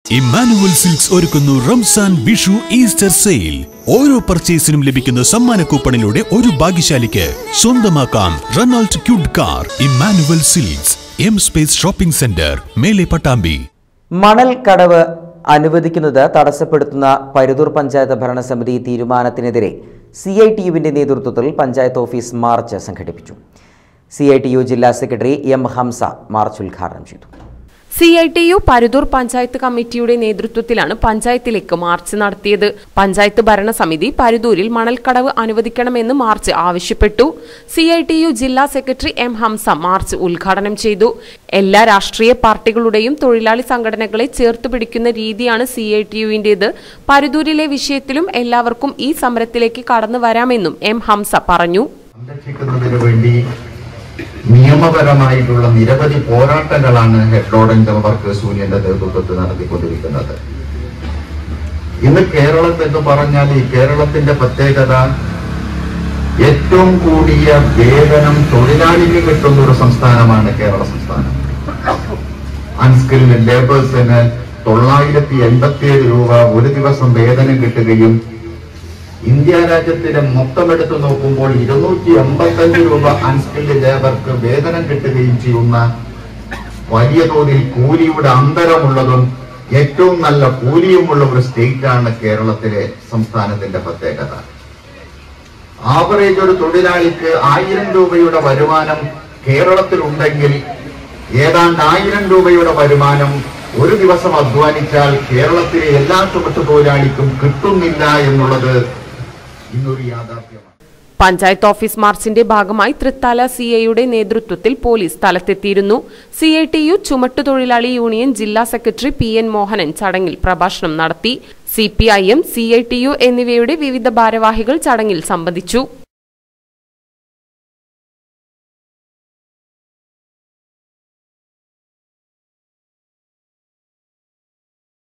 Emmanuel silks ഒരുക്കുന്നു Ramzan Vishu Easter sale ഓരോ പർച്ചേസിനും ലഭിക്കുന്ന സമ്മാന കൂപ്പണിലൂടെ ഒരു ഭാഗ്യശാലിക്ക് സ്വന്തമാക്കാം Renault Kwid car Emmanuel Silks M space shopping centre മേലെ പട്ടാമ്പി മണൽ കടവ് അനുവദിക്കുന്നത് തടസ്സപ്പെടുത്തുന്ന പരുതൂർ പഞ്ചായത്ത് ഭരണസമിതി തീരുമാനത്തിനെതിരെ സി ഐ ടി യുവിന്റെ നേതൃത്വത്തിൽ പഞ്ചായത്ത് ഓഫീസ് മാർച്ച് സംഘടിപ്പിച്ചു സി ഐ ടി യു ജില്ലാ സെക്രട്ടറി എം ഹംസ മാർച്ച് ഉദ്ഘാടനം ചെയ്തു സി ഐ ടി യു പരുതൂർ പഞ്ചായത്ത് കമ്മിറ്റിയുടെ നേതൃത്വത്തിലാണ് പഞ്ചായത്തിലേക്ക് മാർച്ച് നടത്തിയത് പഞ്ചായത്ത് ഭരണസമിതി പരുതൂരിൽ മണൽക്കടവ് അനുവദിക്കണമെന്ന് മാർച്ച് ആവശ്യപ്പെട്ടു സി ഐ ടി യു ജില്ലാ സെക്രട്ടറി എം ഹംസ മാർച്ച് ഉദ്ഘാടനം ചെയ്തു എല്ലാ രാഷ്ട്രീയ പാർട്ടികളുടെയും തൊഴിലാളി സംഘടനകളെ ചേർത്ത് പിടിക്കുന്ന രീതിയാണ് സി ഐ ടി യുവിന്റേത് പരുതൂരിലെ വിഷയത്തിലും എല്ലാവർക്കും ഈ സമരത്തിലേക്ക് കടന്നു വരാമെന്നും എം ഹംസ പറഞ്ഞു സംരക്ഷിക്കുന്നതിന് വേണ്ടി നിയമപരമായിട്ടുള്ള നിരവധി പോരാട്ടങ്ങളാണ് ഹെഡ്ലോഡൻ വർക്കേഴ്സ് യൂണിയന്റെ നേതൃത്വത്തിൽ നടത്തിക്കൊണ്ടിരിക്കുന്നത് ഇന്ന് കേരളം എന്ന് പറഞ്ഞാൽ ഈ കേരളത്തിന്റെ പ്രത്യേകത ഏറ്റവും കൂടിയ വേതനം തൊഴിലാളിക്ക് കിട്ടുന്ന ഒരു സംസ്ഥാനമാണ് കേരള സംസ്ഥാനം അൺസ്കിൽഡ് ലേബേഴ്സിന് തൊള്ളായിരത്തി എൺപത്തിയേഴ് രൂപ ഒരു ദിവസം വേതനം കിട്ടുകയും ഇന്ത്യ രാജ്യത്തിലെ മൊത്തം എടുത്തു നോക്കുമ്പോൾ ഇരുന്നൂറ്റി എൺപത്തഞ്ച് രൂപ അൺസ്കിൽഡ് ലേബർക്ക് വേതനം കിട്ടുകയും ചെയ്യുന്ന വലിയ തോതിൽ കൂലിയുടെ അന്തരമുള്ളതും ഏറ്റവും നല്ല കൂലിയുമുള്ള ഒരു സ്റ്റേറ്റ് ആണ് കേരളത്തിലെ സംസ്ഥാനത്തിന്റെ പ്രത്യേകത ആവറേജ് ഒരു തൊഴിലാളിക്ക് ആയിരം രൂപയുടെ വരുമാനം കേരളത്തിലുണ്ടെങ്കിൽ ഏതാണ്ട് ആയിരം രൂപയുടെ വരുമാനം ഒരു ദിവസം അധ്വാനിച്ചാൽ കേരളത്തിലെ എല്ലാ ചുമട്ടു തൊഴിലാളിക്കും കിട്ടുന്നില്ല എന്നുള്ളത് ഇന്നൊരു യാഥാർത്ഥ്യമാണ് പഞ്ചായത്ത് ഓഫീസ് മാർച്ചിന്റെ ഭാഗമായി തൃത്താല സി ഐയുടെ നേതൃത്വത്തിൽ പോലീസ് സ്ഥലത്തെത്തിയിരുന്നു സി ഐ ടി യു ചുമട്ടുതൊഴിലാളി യൂണിയൻ ജില്ലാ സെക്രട്ടറി പി എൻ മോഹനൻ ചടങ്ങിൽ പ്രഭാഷണം നടത്തി C P I M C I T U എന്നിവയുടെ വിവിധ ഭാരവാഹികൾ ചടങ്ങിൽ സംബന്ധിച്ചു